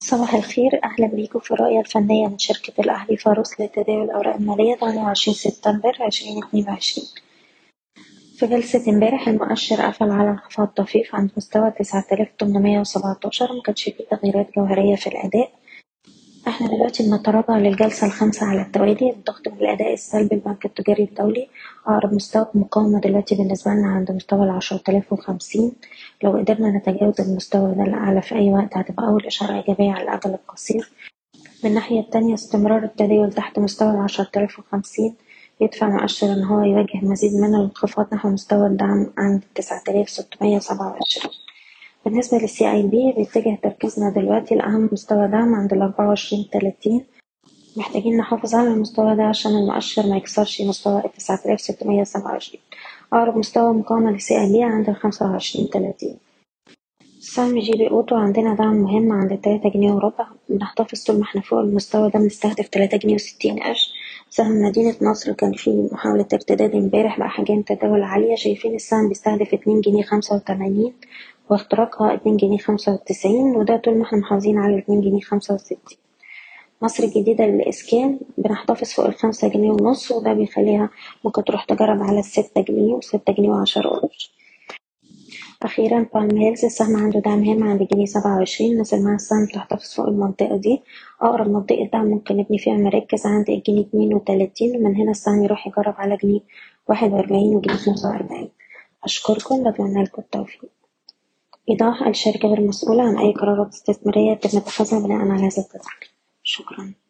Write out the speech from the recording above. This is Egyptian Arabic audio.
صباح الخير أهلا بيكم في الرؤية الفنية من شركة الأهلي فاروس لتداول الأوراق المالية 28 سبتمبر 2022 في جلسة امبارح المؤشر قفل على انخفاض طفيف عند مستوى 9817 مكانش فيه تغييرات جوهرية في الأداء احنا دلوقتي بنتراجع للجلسة الخامسة على التوالي الضغط من الأداء السلبي البنك التجاري الدولي أقرب مستوى مقاومة دلوقتي بالنسبة لنا عند مستوى العشرة آلاف وخمسين لو قدرنا نتجاوز المستوى ده الأعلى في أي وقت هتبقى أول إشارة إيجابية على الأجل القصير من الناحية التانية استمرار التداول تحت مستوى العشرة آلاف وخمسين يدفع المؤشر إن هو يواجه مزيد من الانخفاض نحو مستوى الدعم عند تسعة آلاف ستمية سبعة وعشرين بالنسبة للسي اي بي بيتجه تركيزنا دلوقتي لأهم مستوى دعم عند الأربعة وعشرين تلاتين محتاجين نحافظ على المستوى ده عشان المؤشر ما يكسرش مستوى التسعة آلاف ستمية سبعة وعشرين أقرب مستوى مقاومة للسي اي بي عند الخمسة وعشرين تلاتين سهم جي بي أوتو عندنا دعم مهم عند تلاتة جنيه وربع بنحتفظ طول ما احنا فوق المستوى ده بنستهدف تلاتة جنيه وستين قرش سهم مدينة نصر كان فيه محاولة ارتداد امبارح بأحجام تداول عالية شايفين السهم بيستهدف اتنين جنيه خمسة وتمانين واختراقها اتنين جنيه خمسة وتسعين وده طول ما احنا محافظين على اتنين جنيه خمسة وستين مصر الجديدة للإسكان بنحتفظ فوق الخمسة جنيه ونص وده بيخليها ممكن تروح تجرب على الستة جنيه وستة جنيه وعشرة قرش أخيرا بالم هيلز السهم عنده دعم هام عند جنيه سبعة وعشرين نزل مع السهم تحتفظ فوق المنطقة دي أقرب منطقة دعم ممكن نبني فيها مراكز عند الجنيه اتنين وتلاتين ومن هنا السهم يروح يجرب على جنيه واحد وأربعين وجنيه خمسة وأربعين أشكركم بتمنى لكم التوفيق إيضاح الشركة غير مسؤولة عن أي قرارات استثمارية يتم اتخاذها بناء على هذا التسجيل شكرا